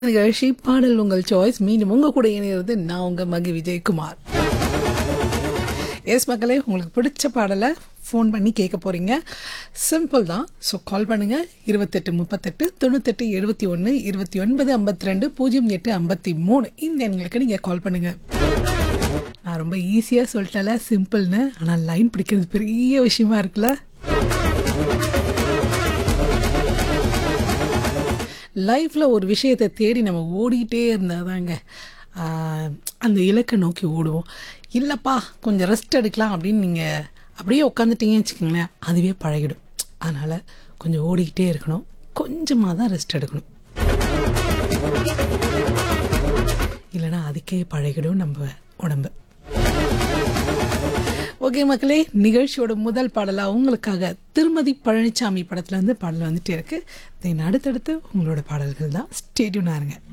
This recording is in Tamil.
நிகழ்ச்சி பாடல் உங்கள் சாய்ஸ் மீண்டும் உங்க கூட இணைகிறது நான் உங்க மகி விஜயகுமார் எஸ் மக்களே உங்களுக்கு பிடிச்ச பாடலை ஃபோன் பண்ணி கேட்க போறீங்க சிம்பிள் தான் ஸோ கால் பண்ணுங்க இருபத்தெட்டு முப்பத்தெட்டு தொண்ணூத்தெட்டு எழுபத்தி ஒன்று இருபத்தி ஒன்பது ஐம்பத்தி ரெண்டு பூஜ்ஜியம் எட்டு ஐம்பத்தி மூணு இந்த எண்களுக்கு நீங்கள் கால் பண்ணுங்க நான் ரொம்ப ஈஸியாக சொல்லிட்டல சிம்பிள்னு ஆனால் லைன் பிடிக்கிறது பெரிய விஷயமா இருக்குல்ல லைஃப்பில் ஒரு விஷயத்தை தேடி நம்ம ஓடிட்டே இருந்தால் தாங்க அந்த இலக்கை நோக்கி ஓடுவோம் இல்லைப்பா கொஞ்சம் ரெஸ்ட் எடுக்கலாம் அப்படின்னு நீங்கள் அப்படியே உட்காந்துட்டீங்கன்னு வச்சுக்கோங்களேன் அதுவே பழகிடும் அதனால் கொஞ்சம் ஓடிக்கிட்டே இருக்கணும் கொஞ்சமாக தான் ரெஸ்ட் எடுக்கணும் இல்லைன்னா அதுக்கே பழகிடும் நம்ம உடம்பு ஓகே மக்களே நிகழ்ச்சியோட முதல் பாடலாக உங்களுக்காக திருமதி பழனிசாமி படத்துலேருந்து பாடல் வந்துட்டே இருக்கு தென் அடுத்தடுத்து உங்களோட பாடல்கள் தான் ஸ்டேடியூனாக இருங்க